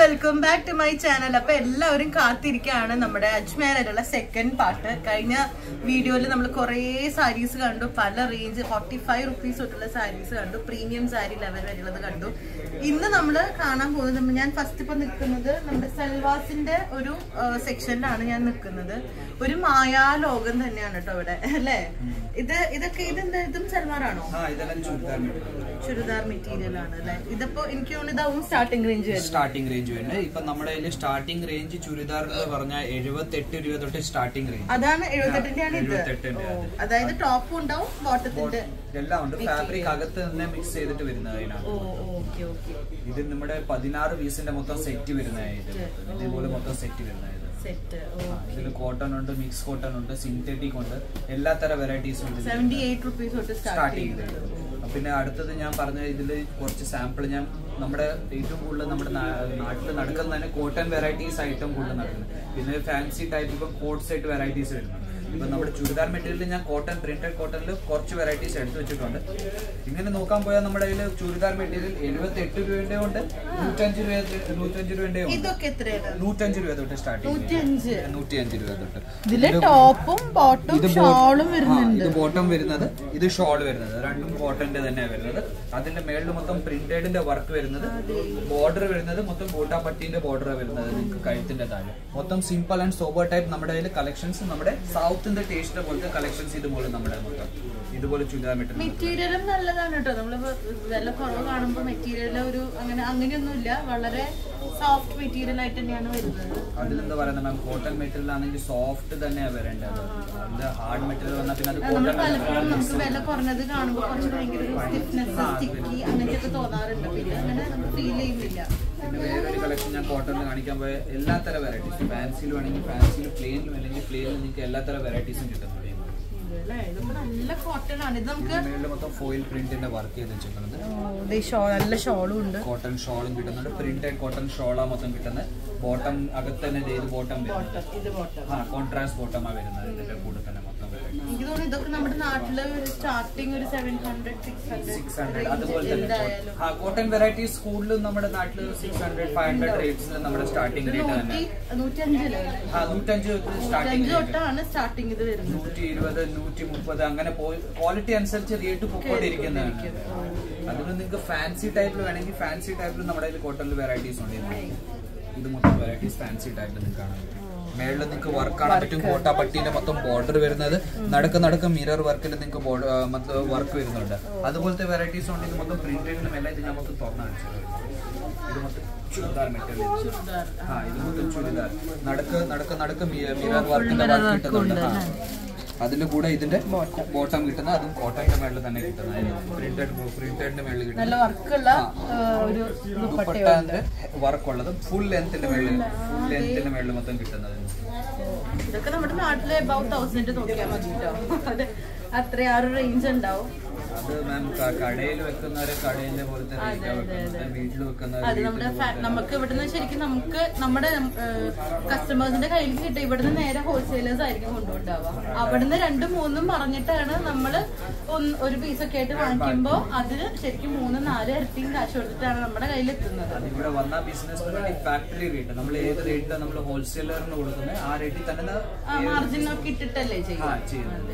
Welcome back to my channel അപ്പൊ എല്ലാവരും കാത്തിരിക്കുകയാണ് നമ്മുടെ അജ്മേലുള്ള സെക്കൻഡ് പാർട്ട് കഴിഞ്ഞ വീഡിയോയിൽ നമ്മൾ കുറേ സാരീസ് കണ്ടു പല റേഞ്ച് ഫോർട്ടി ഫൈവ് റുപ്പീസ് തൊട്ടുള്ള സാരീസ് കണ്ടു പ്രീമിയം സാരി ലെവൽ വരെയുള്ളത് കണ്ടു ഇന്ന് നമ്മൾ കാണാൻ പോകുന്നത് ഞാൻ ഫസ്റ്റ് ഇപ്പൊ നിൽക്കുന്നത് നമ്മുടെ സൽവാസിന്റെ ഒരു സെക്ഷനിലാണ് ഞാൻ നിൽക്കുന്നത് ഒരു മായാലോകം തന്നെയാണ് കേട്ടോ ഇവിടെ അല്ലേ ഇത് ഇതൊക്കെ ഇതെന്താ ഇതും സൽവാറാണോ ആ ഇതെല്ലാം ചുരിദാർ മെറ്റീരിയൽ ചുരിദാർ മെറ്റീരിയൽ ആണ് അല്ലേ ഇതിപ്പോ എനിക്ക് തോന്നുന്നു ഇതാവും സ്റ്റാർട്ടിംഗ് റേഞ്ച് വരുന്നത് സ്റ്റാർട്ടിംഗ് റേഞ്ച് വരുന്നത് ഇപ്പൊ നമ്മുടെ കയ്യിൽ സ്റ്റാർട്ടിംഗ് റേഞ്ച് ചുരിദാർ എന്ന് പറഞ്ഞാൽ എഴുപത്തെട്ട് രൂപ തൊട്ട് സ്റ്റാർട്ടിംഗ് റേഞ്ച് അതാണ് എഴുപത്തെട്ടിന്റെ ആണ് ഇത് എഴുപത്തെട്ടിന്റെ ഓ, അത്. അതായത് ടോപ്പും ഉണ്ടാവും ബോട്ടത്തിന്റെ എല്ലാം ഉണ്ട് ഫാബ്രിക് അകത്ത് തന്നെ മിക്സ് ചെയ്തിട്ട് വരുന്നത് അതിനകത്ത് ഓ ഓക്കെ ഓക്കെ ഇത് നമ്മുടെ പതിനാറ് പീസിന്റെ മൊത്തം സെറ്റ് വരുന്നതായത് ഇതേപോലെ മൊത്തം സെറ്റ് വരുന്നതായത് സെറ്റ് ഓ ഇതിൽ കോട്ടൺ ഉണ്ട് മിക്സ് കോട്ടൺ ഉണ്ട് സിന്തറ്റിക് ഉണ്ട് എല്ലാ തരം വെറൈറ്റീസും ഉണ്ട് സെവന്റി എയ്റ്റ് റുപ്പീസ് തൊട്ട് സ്റ്റാർട്ട് സ്റ്റാർട്ടിങ് ചെയ്യുന്നത് പിന്നെ അടുത്തത് ഞാൻ പറഞ്ഞ ഇതിൽ കുറച്ച് സാമ്പിൾ ഞാൻ നമ്മുടെ ഏറ്റവും കൂടുതൽ നമ്മുടെ നാട്ടിൽ നടക്കുന്ന തന്നെ കോട്ടൺ വെറൈറ്റീസ് ഐറ്റം കൂടുതൽ നടക്കുന്നത് പിന്നെ ഫാൻസി ടൈപ്പ് ഇപ്പം കോട്ട് സെറ്റ് വെറൈറ്റീസ് വരുന്നു ഇപ്പൊ നമ്മുടെ ചുരിദാർ മെറ്റീരിയലിൽ ഞാൻ കോട്ടൺ പ്രിന്റഡ് കോട്ടണിൽ കുറച്ച് വെറൈറ്റീസ് എടുത്തു വെച്ചിട്ടുണ്ട് ഇങ്ങനെ നോക്കാൻ പോയാൽ നമ്മുടെ കയ്യിൽ ചുരിദാർ മെറ്റീരിയൽ എഴുപത്തി എട്ട് രൂപയുടെ ഉണ്ട് നൂറ്റഞ്ച് രൂപ നൂറ്റഞ്ച് രൂപയുടെ ഉണ്ട് ഇതൊക്കെ എത്രയാണ് നൂറ്റഞ്ച് രൂപ തൊട്ട് സ്റ്റാർട്ടിങ് നൂറ്റഞ്ച് നൂറ്റിയഞ്ച് രൂപ തൊട്ട് ഇതില് ടോപ്പും ബോട്ടും ഇത് ഷോളും ആ, വരുന്നുണ്ട് ഇത് ബോട്ടം വരുന്നത് ഇത് ഷോൾ വരുന്നത് രണ്ടും കോട്ടന്റെ തന്നെ വരുന്നത് അതിന്റെ മേളിൽ മൊത്തം പ്രിന്റഡിന്റെ വർക്ക് വരുന്നത് ബോർഡർ വരുന്നത് മൊത്തം ബോട്ടാപ്പട്ടിന്റെ ബോർഡർ വരുന്നത് നിങ്ങൾക്ക് കഴുത്തിന്റെ താഴെ മൊത്തം സിമ്പിൾ ആൻഡ് സോബർ ടൈപ്പ് നമ്മുടെ കയ്യിൽ കളക്ഷൻസ് നമ്മുടെ സൗത്തിന്റെ ടേസ്റ്റ് പോലത്തെ കളക്ഷൻസ് ഇതുപോലെ നമ്മുടെ മൊത്തം ഇതുപോലെ ചുരിദാർ മെറ്റീരിയൽ മെറ്റീരിയലും നല്ലതാണ് കേട്ടോ നമ്മളിപ്പോ വില കുറവ് കാണുമ്പോ മെറ്റീരിയൽ ഒരു അങ്ങനെ അങ്ങനെയൊന്നുമില്ല വളരെ സോഫ്റ്റ് മെറ്റീരിയൽ ആയിട്ട് തന്നെയാണ് വരുന്നത് അതിലെന്താ പറയുന്നത് മാം കോട്ടൺ മെറ്റീരിയൽ ആണെങ്കിൽ സോഫ്റ്റ് തന്നെയാണ് വരേണ്ടത് അത് ഹാർഡ് മെറ്റീരിയൽ വന്നാൽ പിന്നെ അത് നമ്മൾ കോട്ടൺ പലപ്പോഴും നമുക്ക് വില കുറഞ്ഞത് കാണുമ്പോൾ കുറച്ച് ഭയങ്കര ഒരു സ്റ്റിഫ്നെസ് സ്റ്റിക്കി അങ്ങനെയൊക്കെ തോന്നാറുണ്ട് പിന്നെ അങ്ങനെ നമുക്ക് ഫീൽ ചെയ്യുന്നില്ല പിന്നെ വേറൊരു കളക്ഷൻ ഞാൻ കോട്ടണിൽ കാണിക്കാൻ പോയ എല്ലാ തരം വെറൈറ്റീസും ഫാൻസിയിൽ വേണമെങ്കിൽ ഫാൻസിയിൽ പ്ലെയിനിലും അല്ലെങ്കിൽ പ്ലെയിനിൽ നിങ്ങൾക്ക് എല്ലാ തരം വെറൈറ്റീസും കിട്ടുന്നുണ്ട് ഇതല്ലേ ഇതിപ്പോ നല്ല കോട്ടൺ ആണ് ഇത് നമുക്ക് മേളിൽ മൊത്തം ഫോയിൽ പ്രിന്റിന്റെ വർക്ക് ചെയ്ത് വെച്ചിരിക്കുന്നത് ഷോൾ നല്ല ഷോളും ഉണ്ട് കോട്ടൺ ഷോളും കിട്ടുന്നുണ്ട് പ്രിന്റഡ് കോട്ടൺ ഷോളാ മൊത്തം കിട്ടുന്നത് ബോട്ടം അകത്ത് തന്നെ ചെയ്ത് ബോട്ടം വരുന്നത് ഇത് ബോട്ടം ആ കോൺട്രാസ്റ്റ് ബോട്ടമാ വരുന്നത് ഇതിന്റെ കൂടെ തന്നെ മൊത്തം വരുന്നത് എനിക്ക് തോന്നുന്നു ഇതൊക്കെ നമ്മുടെ നാട്ടില് സ്റ്റാർട്ടിങ് ഒരു seven hundred six six hundred hundred അതുപോലെ തന്നെ എന്തായാലും ആ കോട്ടൺ വെറൈറ്റീസ് കൂടുതലും നമ്മുടെ നാട്ടിൽ സിക്സ് ഹൺഡ്രഡ് ഫൈവ് ഹൺഡ്രഡ് റേറ്റ്സിൽ നമ്മുടെ സ്റ്റാർട്ടിംഗ് റേറ്റ് തന്നെ നൂറ്റി നൂറ്റഞ്ചല്ലേ ആ നൂറ്റഞ്ച് സ്റ്റാർട്ടിംഗ് നൂറ്റഞ്ച് തൊട്ടാണ് സ്റ്റാർട്ടിങ് ഇത് വരുന്നത് നൂറ്റി ഇരുപത് നൂറ്റി മുപ്പത് അങ്ങനെ പോയി ക്വാളിറ്റി അനുസരിച്ച് റേറ്റ് പൊക്കോണ്ടിരിക്കുന്നതാണ് അതിൽ നിങ്ങൾക്ക് ഫാൻസി ടൈപ്പിൽ വേണമെങ്കിൽ ഫാൻസി ടൈപ്പിൽ നമ്മുടെ കയ്യിൽ കോട്ടണിൽ വെറൈറ്റീസ് ഉണ്ട് ഇത് മൊത്തം വെറൈറ്റീസ് ഫാൻസി ടൈപ്പിൽ നിങ്ങൾക്ക് കാണാൻ പറ്റും മേളിൽ നിങ്ങൾക്ക് വർക്ക് കാണാൻ പറ്റും കോട്ടാപ്പട്ടീന്റെ മൊത്തം ബോർഡർ വരുന്നത് നടുക്ക് നടുക്ക് മിറർ വർക്കിൽ നിങ്ങൾക്ക് മൊത്തം വർക്ക് വരുന്നുണ്ട് അതുപോലത്തെ വെറൈറ്റീസ് ഉണ്ട് ഇത് മൊത്തം പ്രിന്റഡിന് മേലെ ഇത് ഞാൻ മൊത്തം തുറന്നു കാണിച്ചത് ഇത് മൊത്തം ചുരിദാർ മെറ്റീരിയൽ ചുരിദാർ ആ ഇത് മൊത്തം ചുരിദാർ നടുക്ക് നടുക്ക് നടുക്ക് മിറർ വർക്കിന്റെ വർക്ക് കിട്ടുന്നുണ്ട് ആ. അതിന്റെ കൂടെ ഇതിന്റെ ബോട്ടം കിട്ടുന്ന അതും കോട്ടന്റെ മേളിൽ തന്നെ കിട്ടുന്നത് പ്രിന്റഡ് പ്രിന്റഡിന്റെ മേളിൽ കിട്ടുന്ന നല്ല വർക്കുള്ള ഒരു ദുപ്പട്ടന്റെ വർക്ക് ഉള്ളത് ഫുൾ ലെങ്ത്തിന്റെ മേളിൽ ഫുൾ ലെങ്ത്തിന്റെ മേളിൽ മൊത്തം കിട്ടുന്നത് ഇതൊക്കെ നമ്മുടെ നാട്ടിലെ അബൌട്ട് തൗസൻഡ് നോക്കിയാൽ മതി കേട്ടോ അത് അത്ര ആ ഒരു റേഞ്ച് ഉണ്ടാവും അത് മാം കടയിൽ വെക്കുന്നവരെ കടയിലെ പോലത്തെ റേറ്റാ വെക്കുന്നത് വീട്ടിൽ വെക്കുന്നവർ അത് നമ്മുടെ ഫാ- നമുക്ക് ഇവിടുന്ന് ശരിക്കും നമുക്ക് നമ്മുടെ കസ്റ്റമേഴ്സിന്റെ കയ്യിൽ കിട്ടുക ഇവിടുന്ന് നേരെ ഹോൾസെയിലേഴ്സ് ആയിരിക്കും കൊണ്ടുകൊണ്ടാവുക അവിടുന്ന് രണ്ടും മൂന്നും പറഞ്ഞിട്ടാണ് നമ്മള് ഒന്ന് ഒരു പീസൊക്കെ ആയിട്ട് വാങ്ങിക്കുമ്പോ അതിന് ശരിക്കും മൂന്നും നാല് ഇരട്ടിയും കാശ് കൊടുത്തിട്ടാണ് നമ്മുടെ കയ്യിൽ എത്തുന്നത് അത് ഇവിടെ വന്ന ബിസിനസ് വേണ്ടി ഫാക്ടറി റേറ്റ് നമ്മൾ ഏത് റേറ്റിലാണ് നമ്മൾ ഹോൾസെയിലറിന് കൊടുക്കുന്നത് ആ റേറ്റിൽ തന്നെ മാർജിൻ ഒക്കെ ഇട്ടിട്ടല്ലേ ആ ചെയ്യുക ചെയ്യുന്നത്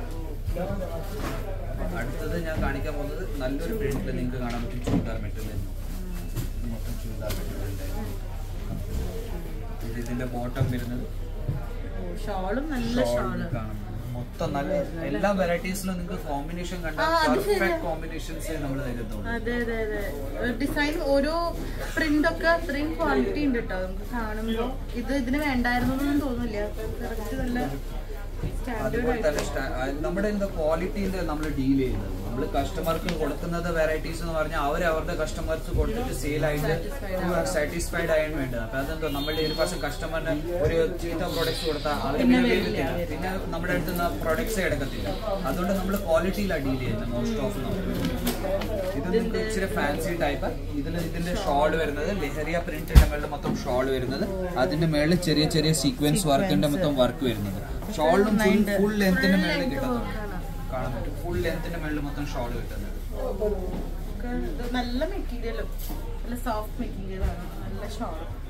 അടുത്തത് ഞാൻ കാണിക്കാൻ പോകുന്നത് നല്ലൊരു പ്രിന്റിൽ നിങ്ങൾക്ക് കാണാൻ പറ്റും ചുരിദാർ മെറ്റീരിയൽ ഇത് മൊത്തം ചുരിദാർ മെറ്റീരിയൽ ഇത് ഇതിന്റെ ബോട്ടം വരുന്നത് ഷോളും നല്ല ഷോൾ ഷോള് കാണാം മൊത്തം നല്ല എല്ലാ വെറൈറ്റീസിലും നിങ്ങൾക്ക് കോമ്പിനേഷൻ കണ്ട ആ, അത് പെർഫെക്റ്റ് കോമ്പിനേഷൻസ് നമ്മൾ തരുന്നുള്ളൂ അതെ അതെ അതെ ഡിസൈൻ ഓരോ പ്രിന്റ് ഒക്കെ അത്രയും ക്വാളിറ്റി ഉണ്ട് കേട്ടോ നമുക്ക് കാണുമ്പോ ഇത് ഇതിന് വേണ്ടായിരുന്നു എന്നൊന്നും തോന്നില്ല കറക്റ്റ് നല്ല സ്റ്റാൻഡേർഡ് അതുപോലെ ആയിട്ട് തന്നെ സ്റ്റാ- ആ, നമ്മുടെ എന്താ ക്വാളിറ്റിന്റെ നമ്മൾ ഡീൽ ചെയ്യുന്നത് നമ്മൾ കസ്റ്റമർക്ക് കൊടുക്കുന്നത് വെറൈറ്റീസ് എന്ന് പറഞ്ഞാൽ അവർ അവരുടെ കസ്റ്റമേഴ്സ് കൊടുത്തിട്ട് സെയിൽ ആയിട്ട് സാറ്റിസ്ഫൈഡ് ആയാലും വേണ്ടത് അപ്പൊ അതെന്തോ നമ്മുടെ ഒരു പക്ഷേ കസ്റ്റമറിന് ഒരു ചീത്ത പ്രോഡക്ട്സ് കൊടുത്താൽ അവർ പിന്നെ വരില്ല. പിന്നെ നമ്മുടെ അടുത്ത് നിന്ന് പ്രോഡക്ട്സ് എടുക്കത്തില്ല അതുകൊണ്ട് നമ്മൾ ക്വാളിറ്റിയിലാണ് ഡീൽ ചെയ്യുന്നത് മോസ്റ്റ് ഓഫ് നമ്മൾ ഇത് നിങ്ങൾക്ക് ഇച്ചിരി ഫാൻസി ടൈപ്പ് ഇതിൽ ഇതിന്റെ ഷോൾ വരുന്നത് ലഹരിയ പ്രിന്റിന്റെ മേളിൽ മൊത്തം ഷോൾ വരുന്നത് അതിന്റെ മേളിൽ ചെറിയ ചെറിയ സീക്വൻസ് വർക്കിന്റെ മൊത്തം വർക്ക് വരുന്നത് ഷോളിനും ഫുൾ ലെങ്ത്തിന്റെ മേളിൽ കിട്ടുന്നുണ്ട് കാണാൻ പറ്റും ഫുൾ ലെങ്ത്തിന്റെ മേളിൽ മൊത്തം ഷോൾ കിട്ടുന്നത് ഒക്കെ ഇത് നല്ല മെറ്റീരിയലും നല്ല സോഫ്റ്റ് മെറ്റീരിയലാണ് നല്ല ഷോളും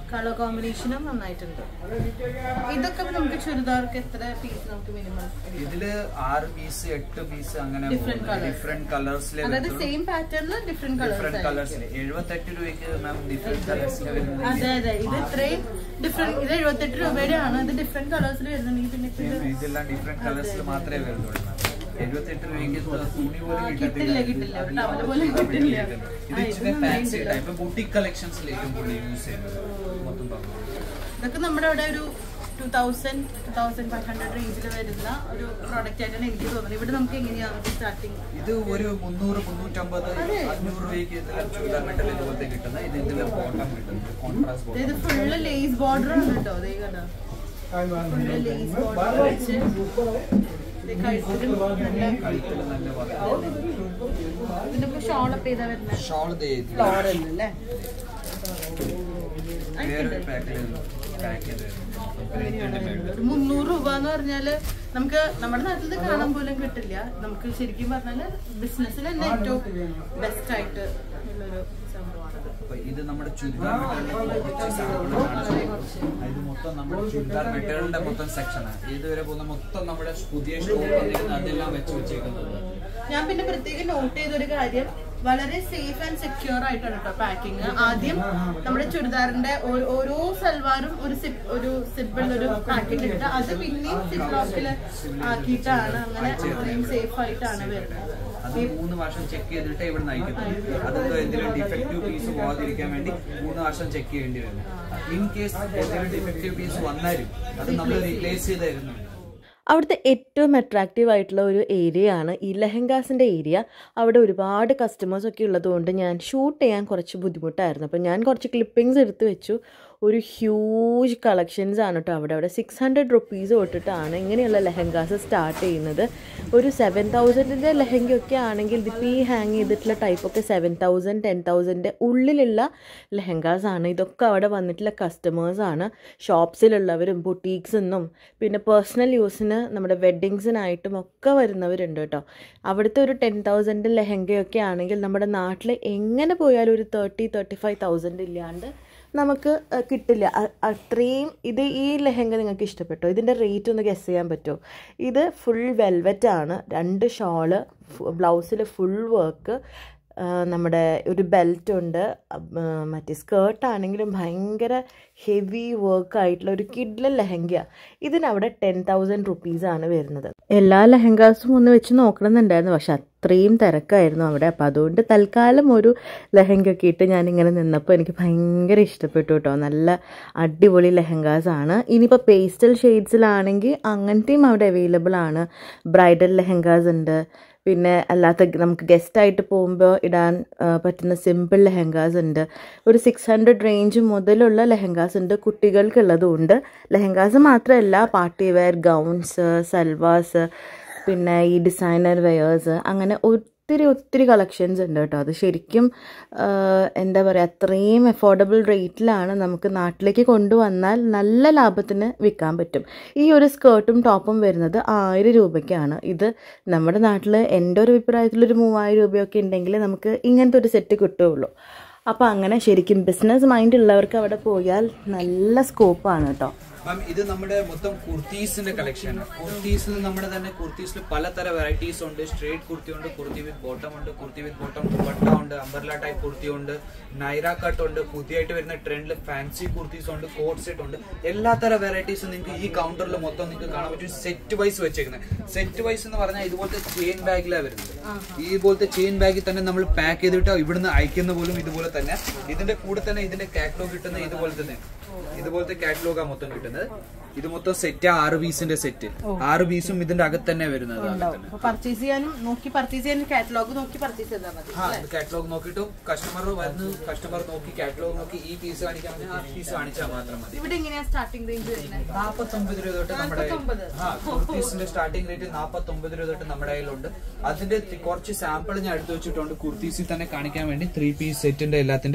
കളർ കോമ്പിനേഷനും നന്നായിട്ടുണ്ട് ഇതൊക്കെ നമുക്ക് ചുരിദാർക്ക് എത്ര പീസ് നമുക്ക് മിനിമം ഇതില് ആറ് പീസ് എട്ട് പീസ് അങ്ങനെ Different colours. ഡിഫറെന്റ് കളേഴ്സിലെ അതായത് സെയിം പാറ്റേണിൽ ഡിഫറെന്റ് ഡിഫറെന്റ് കളേഴ്സ് കളേഴ്സിൽ എഴുപത്തെട്ട് രൂപയ്ക്ക് മാം ഡിഫറെന്റ് കളേഴ്സിലെ വരുന്നത് അതെ അതെ ഇത് ഇത്രയും ഡിഫറെന്റ് ഇത് എഴുപത്തെട്ട് രൂപയുടെ ആണ് ഇത് ഡിഫറെന്റ് കളേഴ്സിൽ വരുന്നുണ്ടെങ്കിൽ പിന്നെ ഇപ്പൊ ഇത് ഇതെല്ലാം ഡിഫറെന്റ് കളേഴ്സിൽ മാത്രമേ വരുന്നുള്ളൂ മാം എഴുപത്തെട്ട് രൂപയ്ക്ക് തുണി പോലും ആ, കിട്ടത്തില്ല കിട്ടില്ല, കിട്ടില്ല. ഒരു towel പോലും ഇത് കിട്ടില്ല. ഇത് ആ, ഇച്ചിരി ഇത് ഫാൻസി നന്നായിട്ടുണ്ട്. ടൈപ്പ് ബുട്ടിക് കളക്ഷൻസിലേക്കും കൂടുതൽ യൂസ് ചെയ്യുന്നത് മൊത്തം പറഞ്ഞു ഇതൊക്കെ നമ്മുടെ അവിടെ ഒരു two thousand two thousand five hundred റേഞ്ചിൽ വരുന്ന ഒരു പ്രോഡക്റ്റ് ആയിട്ടാണ് എനിക്ക് തോന്നുന്നത് ഇവിടെ നമുക്ക് എങ്ങനെയാണ് സ്റ്റാർട്ടിങ് ഇത് ഒരു മുന്നൂറ് മുന്നൂറ്റമ്പത് അഞ്ഞൂറ് രൂപയ്ക്ക് ഇതിലും ചുരിദാർ മെറ്റൽ ഇതുപോലത്തെ കിട്ടുന്നത് ഇത് ഇതിലെ ബോട്ടം കിട്ടുന്നത് കോൺട്രാസ്റ്റ് ഇത് ബോട്ടം ഫുള്ള് ലേസ് ബോർഡർ ആണ് കേട്ടോ അതേ കണ്ടോ ഫുള്ള് ലേസ് ബോർഡർ വെച്ച് ഇത് കഴുത്തിലും നല്ല കഴുത്തിൽ നല്ല ഇതിന്റെ ഷോളപ്പ് ചെയ്താ വരുന്നത് ഷോൾ ഫ്ലോറൽ അല്ലേ വേറെ പാക്കിൽ പാക്ക് ചെയ്ത് വരുന്നത് ഒരു മുന്നൂറ് രൂപ എന്ന് പറഞ്ഞാല് നമുക്ക് നമ്മുടെ നാട്ടിൽ ഇത് കാണാൻ പോലും കിട്ടില്ല നമുക്ക് ശരിക്കും പറഞ്ഞാല് ബിസിനസ്സിൽ തന്നെ ഏറ്റവും ബെസ്റ്റ് ആയിട്ട് ഉള്ളൊരു സംഭവമാണത് അപ്പൊ ഇത് നമ്മുടെ ചുരിദാർ മെറ്റീരിയലിന്റെ കുറച്ച് സാമ്പിളാണ് ഇത് മൊത്തം നമ്മുടെ ചുരിദാർ മെറ്റീരിയലിന്റെ മൊത്തം സെക്ഷനാണ് ഇതുവരെ പോകുന്ന മൊത്തം നമ്മുടെ പുതിയ സ്റ്റോക്ക് വന്നിരിക്കുന്ന അതെല്ലാം വെച്ച് വെച്ചേക്കുന്നത് ഞാൻ പിന്നെ പ്രത്യേകം നോട്ട് ചെയ്തൊരു കാര്യം വളരെ സേഫ് ആൻഡ് സെക്യൂർ ആയിട്ടാണ് കേട്ടോ പാക്കിങ് ആദ്യം നമ്മുടെ ചുരിദാറിന്റെ ഓ- ഓരോ സൽവാറും ഒരു സിപ്പ് ഒരു സിബിൾ ഒരു പാക്കറ്റ് ഇട്ട് അത് പിന്നെയും സിപ്പ് ലോക്കില് ആക്കിയിട്ടാണ് അങ്ങനെ അത്രയും സേഫ് ആയിട്ടാണ് വരുന്നത് അത് മൂന്ന് വർഷം ചെക്ക് ചെയ്തിട്ട് ഇവിടെ നയിക്കുന്നത് അതെന്തോ എന്തെങ്കിലും ഡിഫക്റ്റീവ് പീസ് പോകാതിരിക്കാൻ വേണ്ടി മൂന്ന് വർഷം ചെക്ക് ചെയ്യേണ്ടി വരും ഇൻ കേസ് എന്തെങ്കിലും ഡിഫക്റ്റീവ് പീസ് വന്നാലും അത് നമ്മൾ റീപ്ലേസ് ചെയ്ത് തരുന്നുണ്ട് അവിടുത്തെ ഏറ്റവും അട്രാക്റ്റീവ് ആയിട്ടുള്ള ഒരു ഏരിയ ആണ് ഈ ലെഹങ്കാസിൻ്റെ ഏരിയ അവിടെ ഒരുപാട് കസ്റ്റമേഴ്സ് ഒക്കെ ഉള്ളതുകൊണ്ട് ഞാൻ ഷൂട്ട് ചെയ്യാൻ കുറച്ച് ബുദ്ധിമുട്ടായിരുന്നു അപ്പോൾ ഞാൻ കുറച്ച് ക്ലിപ്പിങ്സ് എടുത്ത് വെച്ചു ഒരു ഹ്യൂജ് കളക്ഷൻസ് ആണ് കേട്ടോ അവിടെ അവിടെ സിക്സ് ഹൺഡ്രഡ് റുപ്പീസ് തൊട്ടിട്ടാണ് ഇങ്ങനെയുള്ള ലെഹങ്കാസ് സ്റ്റാർട്ട് ചെയ്യുന്നത് ഒരു സെവൻ തൗസൻഡിൻ്റെ ലെഹങ്കയൊക്കെ ആണെങ്കിൽ ഇതിപ്പോൾ ഈ ഹാങ് ചെയ്തിട്ടുള്ള ടൈപ്പൊക്കെ സെവൻ തൗസൻഡ് ടെൻ തൗസൻഡിൻ്റെ ഉള്ളിലുള്ള ലെഹങ്കാസ് ആണ് ഇതൊക്കെ അവിടെ വന്നിട്ടുള്ള കസ്റ്റമേഴ്സാണ് ഷോപ്സിലുള്ളവരും ബുട്ടീക്സ് എന്നും പിന്നെ പേഴ്സണൽ യൂസിന് നമ്മുടെ വെഡ്ഡിങ്സിനായിട്ടും ഒക്കെ വരുന്നവരുണ്ട് കേട്ടോ അവിടുത്തെ ഒരു ടെൻ തൗസൻഡ് ലെഹങ്കയൊക്കെ ആണെങ്കിൽ നമ്മുടെ നാട്ടിൽ എങ്ങനെ പോയാലും ഒരു തേർട്ടി തേർട്ടി ഫൈവ് തൗസൻഡ് ഇല്ലാണ്ട് നമുക്ക് അഹ് കിട്ടില്ല അ- അത്രയും ഇത് ഈ ലെഹങ്ക നിങ്ങൾക്ക് ഇഷ്ടപ്പെട്ടോ ഇതിൻ്റെ റേറ്റ് ഒന്ന് ഗസ് ചെയ്യാൻ പറ്റുമോ ഇത് ഫുൾ വെൽവെറ്റ് ആണ് രണ്ട് ഷോള് ബ്ലൗസിൽ ഫുൾ വർക്ക് നമ്മുടെ ഒരു ബെൽറ്റ് ഉണ്ട് അഹ് മറ്റേ സ്കേർട്ടാണെങ്കിലും ഭയങ്കര ഹെവി വർക്ക് ആയിട്ടുള്ള ഒരു കിഡ്ലൻ ലെഹങ്ക ഇതിനവിടെ ടെൻ തൗസൻഡ് റുപ്പീസാണ് വരുന്നത് എല്ലാ ലെഹങ്കാസും ഒന്ന് വെച്ച് നോക്കണമെന്നുണ്ടായിരുന്നു പക്ഷെ അത്രയും തിരക്കായിരുന്നു അവിടെ അപ്പം അതുകൊണ്ട് തൽക്കാലം ഒരു ലെഹങ്കയൊക്കെ ഇട്ട് ഞാനിങ്ങനെ നിന്നപ്പോൾ എനിക്ക് ഭയങ്കര ഇഷ്ടപ്പെട്ടു കേട്ടോ നല്ല അടിപൊളി ലെഹങ്കാസ് ആണ് ഇനിയിപ്പോൾ പേസ്റ്റൽ ഷെയ്ഡ്സിലാണെങ്കിൽ അങ്ങനത്തെയും അവിടെ അവൈലബിൾ ആണ് ബ്രൈഡൽ ലെഹങ്കാസ് ഉണ്ട് പിന്നെ അല്ലാത്ത നമുക്ക് ഗസ്റ്റായിട്ട് പോകുമ്പോൾ ഇടാൻ ആ, പറ്റുന്ന സിമ്പിൾ ലെഹങ്കാസ് ഉണ്ട് ഒരു സിക്സ് ഹൺഡ്രഡ് റേഞ്ച് മുതലുള്ള ലെഹങ്കാസ് ഉണ്ട് കുട്ടികൾക്കുള്ളതും ഉണ്ട് ലെഹങ്കാസ് മാത്രമല്ല പാർട്ടി വെയർ ഗൗൺസ് സൽവാസ് പിന്നെ ഈ ഡിസൈനർ വെയേഴ്സ് അങ്ങനെ ഒത്തിരി ഒത്തിരി കളക്ഷൻസ് ഉണ്ട് കേട്ടോ അത് ശരിക്കും ആ, എന്താ പറയുക അത്രയും അഫോർഡബിൾ റേറ്റിലാണ് നമുക്ക് നാട്ടിലേക്ക് കൊണ്ടുവന്നാൽ നല്ല ലാഭത്തിന് വിൽക്കാൻ പറ്റും ഈ ഒരു സ്കേർട്ടും ടോപ്പും വരുന്നത് ആയിരം രൂപയ്ക്കാണ് ഇത് നമ്മുടെ നാട്ടിൽ എൻ്റെ ഒരു അഭിപ്രായത്തിൽ ഒരു മൂവായിരം രൂപയൊക്കെ ഉണ്ടെങ്കിൽ നമുക്ക് ഇങ്ങനത്തെ ഒരു സെറ്റ് കിട്ടുകയുള്ളൂ അപ്പോൾ അങ്ങനെ ശരിക്കും ബിസിനസ് മൈൻഡ് ഉള്ളവർക്ക് അവിടെ പോയാൽ നല്ല സ്കോപ്പാണ് കേട്ടോ മാം ഇത് നമ്മുടെ മൊത്തം കുർത്തീസിന്റെ കളക്ഷൻ ആണ് കുർത്തീസിൽ നമ്മുടെ തന്നെ കുർത്തീസിൽ പലതരം വെറൈറ്റീസ് ഉണ്ട് സ്ട്രേറ്റ് കുർത്തി ഉണ്ട് കുർത്തി വിത്ത് ബോട്ടം ഉണ്ട് കുർത്തി വിത്ത് ബോട്ടം ദുപ്പട്ട ഉണ്ട് അംബർല ടൈപ്പ് കുർത്തി ഉണ്ട് നൈറ കട്ട് ഉണ്ട് പുതിയതായിട്ട് വരുന്ന ട്രെൻഡിൽ ഫാൻസി കുർത്തീസ് ഉണ്ട് കോട്ട് സെറ്റ് ഉണ്ട് എല്ലാ തരം വെറൈറ്റീസും നിങ്ങൾക്ക് ഈ കൗണ്ടറിൽ മൊത്തം നിങ്ങൾക്ക് കാണാൻ പറ്റും സെറ്റ് വൈസ് വെച്ചേക്കുന്നത് സെറ്റ് വൈസ് എന്ന് പറഞ്ഞാൽ ഇതുപോലത്തെ ചെയിൻ ബാഗിലാണ് വരുന്നത് ഇതുപോലത്തെ ചെയിൻ ബാഗിൽ തന്നെ നമ്മൾ പാക്ക് ചെയ്തിട്ട് ഇവിടുന്ന് അയക്കുന്ന പോലും ഇതുപോലെ തന്നെ ഇതിന്റെ കൂടെ തന്നെ ഇതിന്റെ കാറ്റലോഗ് കിട്ടുന്ന ഇതുപോലെ തന്നെ ഇതുപോലത്തെ കാറ്റലോഗാ മൊത്തം കിട്ടുന്നത് ഇത് മൊത്തം സെറ്റ് ആറ് പീസിന്റെ സെറ്റ് ആറ് പീസും ഇതിന്റെ അകത്ത് തന്നെ വരുന്നത് അകത്ത് തന്നെ. അപ്പൊ പർച്ചേസ് ചെയ്യാനും നോക്കി പർച്ചേസ് ചെയ്യാനും കാറ്റലോഗ് നോക്കി പർച്ചേസ് ചെയ്താൽ മതി ആ കാറ്റലോഗ് നോക്കിയിട്ടും കസ്റ്റമർ വന്ന് കസ്റ്റമർ നോക്കി കാറ്റലോഗ് നോക്കി ഈ പീസ് കാണിക്കാൻ പറ്റും ആ പീസ് കാണിച്ചാൽ മാത്രം മതി ഇവിടെ എങ്ങനെയാ സ്റ്റാർട്ടിംഗ് റേഞ്ച് വരുന്നത് നാപ്പത്തൊമ്പത് രൂപ തൊട്ട് നമ്മുടെ നാപ്പത്തൊമ്പത്? ആ കുർത്തീസിന്റെ സ്റ്റാർട്ടിംഗ് റേറ്റ് നാപ്പത്തൊമ്പത് രൂപ തൊട്ട് നമ്മുടെ കയ്യിലുണ്ട് അതിന്റെ തി- കുറച്ച് സാമ്പിൾ ഞാൻ എടുത്തു വെച്ചിട്ടുണ്ട് കുർത്തീസിൽ തന്നെ കാണിക്കാൻ വേണ്ടി ത്രീ പീസ് സെറ്റിന്റെ എല്ലാത്തിന്റെ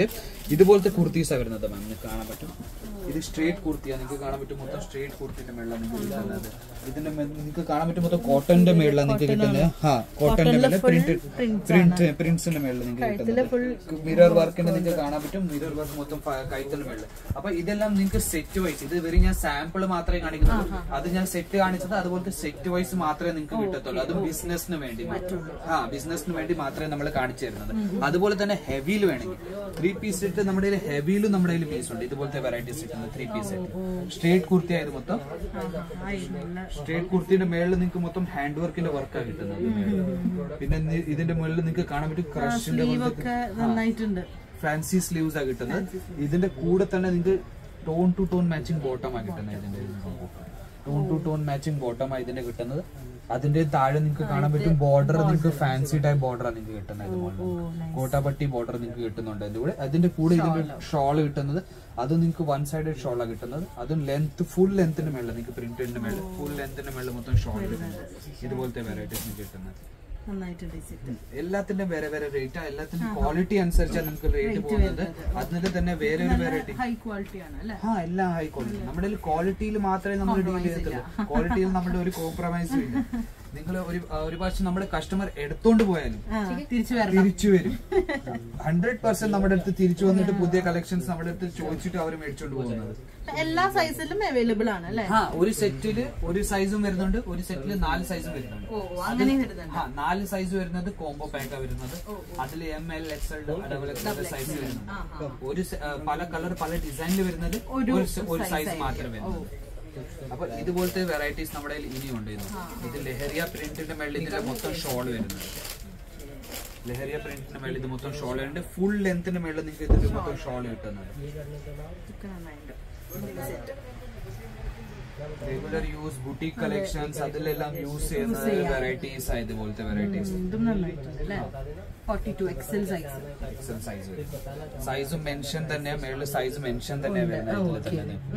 ഇതുപോലത്തെ കുർത്തീസാണ് വരുന്നത് മാം നിങ്ങൾക്ക് കാണാൻ പറ്റും ഇത് സ്ട്രേറ്റ് കുർത്തിയാണ് നിങ്ങൾക്ക് കാണാൻ പറ്റും മൊത്തം സ്ട്രേറ്റ് കുർത്തിന്റെ മേളിലാണ് നിങ്ങൾക്ക് കിട്ടുന്നത് ഇതിന്റെ മേ- നിങ്ങൾക്ക് കാണാൻ പറ്റും മൊത്തം കോട്ടന്റെ മേളിലാണ് നിങ്ങൾക്ക് കിട്ടുന്നത് ആ കോട്ടന്റെ മേളിൽ പ്രിന്റ് പ്രിന്റ് പ്രിന്റ്സിന്റെ മേളിൽ നിങ്ങൾക്ക് കിട്ടുന്നത് മിറർ വർക്കിന്റെ നിങ്ങൾക്ക് കാണാൻ പറ്റും മിറർ വർക്ക് മൊത്തം ഫ- കൈത്തിന്റെ മേളിൽ അപ്പൊ ഇതെല്ലാം നിങ്ങൾക്ക് സെറ്റ് വൈസ് ഇത് വെറും ഞാൻ സാമ്പിൾ മാത്രമേ കാണിക്കുന്നുള്ളൂ അത് ഞാൻ സെറ്റ് കാണിച്ചത് അതുപോലത്തെ സെറ്റ് വൈസ് മാത്രമേ നിങ്ങൾക്ക് കിട്ടത്തുള്ളൂ അതും ബിസിനസിന് വേണ്ടി ആ ബിസിനസിന് വേണ്ടി മാത്രമേ നമ്മൾ കാണിച്ചു തരുന്നത് അതുപോലെ തന്നെ ഹെവിയിൽ വേണമെങ്കിൽ ത്രീ പീസ് സെറ്റ് നമ്മുടെ കയ്യിൽ ഹെവിയിലും നമ്മുടെ കയ്യിൽ പീസ് ഉണ്ട് ഇതുപോലത്തെ വെറൈറ്റീസ് കിട്ടുന്നത് three piece set straight kurti ആയത് മൊത്തം സ്ട്രേറ്റ് കുർത്തിന്റെ മേളിൽ നിങ്ങൾക്ക് മൊത്തം ഹാൻഡ് വർക്കിന്റെ വർക്കാണ് കിട്ടുന്നത് പിന്നെ നി- ഇതിന്റെ മുകളിൽ നിങ്ങൾക്ക് കാണാൻ പറ്റും ക്രഷിന്റെ ഒക്കെ നന്നായിട്ടുണ്ട് ഫാൻസി സ്ലീവ്സ് ആ കിട്ടുന്നത് ഇതിന്റെ കൂടെ തന്നെ നിങ്ങൾക്ക് tone to tone matching bottom ആ കിട്ടുന്നത് ഇതിന്റെ tone to tone matching bottom ആ ഇതിന്റെ കിട്ടുന്നത് അതിന്റെ താഴെ നിങ്ങൾക്ക് കാണാൻ പറ്റും ബോർഡർ നിങ്ങൾക്ക് ഫാൻസി ടൈപ്പ് ബോർഡർ നിങ്ങൾക്ക് കിട്ടുന്നത് ഇതുപോലെ കോട്ടാപട്ടി ബോർഡർ നിങ്ങൾക്ക് കിട്ടുന്നുണ്ട് അതിന്റെ കൂടെ അതിന്റെ കൂടെ ഇതിന്റെ ഷോൾ കിട്ടുന്നത് അത് നിങ്ങൾക്ക് വൺ സൈഡഡ് ഷോളാണ് കിട്ടുന്നത് അതും ലെങ്ത് ഫുൾ ലെങ്ത്തിന്റെ മേളിൽ നിങ്ങൾക്ക് പ്രിന്റിന്റെ മേളിൽ ഫുൾ ലെങ്ത്തിന്റെ മേളിൽ മൊത്തം ഷോൾ ഇതുപോലത്തെ വെറൈറ്റീസ് നിങ്ങൾക്ക് കിട്ടുന്നത് നന്നായിട്ടുണ്ട് ഈ സെറ്റ് എല്ലാത്തിന്റെയും വേറെ വേറെ റേറ്റ് എല്ലാത്തിനും ക്വാളിറ്റി അനുസരിച്ചാണ് നമുക്ക് റേറ്റ് പോകുന്നത് അതിൽ തന്നെ വേറെ ഒരു വെറൈറ്റി ഹൈ ക്വാളിറ്റി ആണ് അല്ലെ ആ എല്ലാം ഹൈ ക്വാളിറ്റി നമ്മുടെ ക്വാളിറ്റിയിൽ മാത്രമേ നമ്മൾ ഡീൽ ചെയ്യത്തുള്ളൂ ക്വാളിറ്റിയിൽ നമ്മുടെ ഒരു കോംപ്രമൈസും ഇല്ല നിങ്ങൾ ഒരു ആ, ഒരു പ്രാവശ്യം നമ്മുടെ കസ്റ്റമർ എടുത്തോണ്ട് പോയാലും തിരിച്ചു വരണം തിരിച്ചു വരും ഹൺഡ്രഡ് പെർസെന്റ് നമ്മുടെ അടുത്ത് തിരിച്ചു വന്നിട്ട് പുതിയ കളക്ഷൻസ് നമ്മുടെ അടുത്ത് ചോദിച്ചിട്ട് അവർ മേടിച്ചോണ്ട് പോകുന്നത് എല്ലാ സൈസിലും അവൈലബിൾ ആണ് അല്ലെ ആ ഒരു സെറ്റില് ഒരു സൈസും വരുന്നുണ്ട് ഒരു സെറ്റില് നാല് സൈസും വരുന്നുണ്ട് ഓ അങ്ങനെ വരുന്നുണ്ട് ആ നാല് സൈസ് വരുന്നത് കോംബോ പാക്കാ വരുന്നത് അതിൽ M L X L double X size വരുന്നുണ്ട് ഒരു സ- ആ, പല കളർ പല ഡിസൈനിൽ വരുന്നത് ഒരു സ- ഒരു സൈസ് മാത്രമേ വരുന്നുള്ളൂ അപ്പൊ ഇതുപോലത്തെ വെറൈറ്റീസ് നമ്മുടെ കയ്യിൽ ഇനിയുണ്ട് ഇത് ഇത് ലഹരിയ പ്രിന്റിന്റെ മേളിൽ ഇതിന്റെ മൊത്തം ഷോൾ വരുന്നത് ലഹരിയ പ്രിന്റിന്റെ മേളിൽ ഇത് മൊത്തം ഷോൾ ഉണ്ട് ഫുൾ ലെങ്ത്തിന്റെ മേളിൽ നിങ്ങൾക്ക് ഇതിന്റെ മൊത്തം ഷോൾ കിട്ടുന്നത് ഇതൊക്കെ നന്നായിട്ടുണ്ട് ഈ set. Regular use boutique collections അതിലെല്ലാം യൂസ് ചെയ്യുന്ന വെറൈറ്റീസ് ആ ഇതുപോലത്തെ വെറൈറ്റീസ് ഇതും നന്നായിട്ടുണ്ട് അല്ലെ forty two XL size XL size സൈസും മെൻഷൻ തന്നെ മേളിൽ സൈസ് മെൻഷൻ തന്നെ വരുന്നത് ഇതിൽ തന്നെ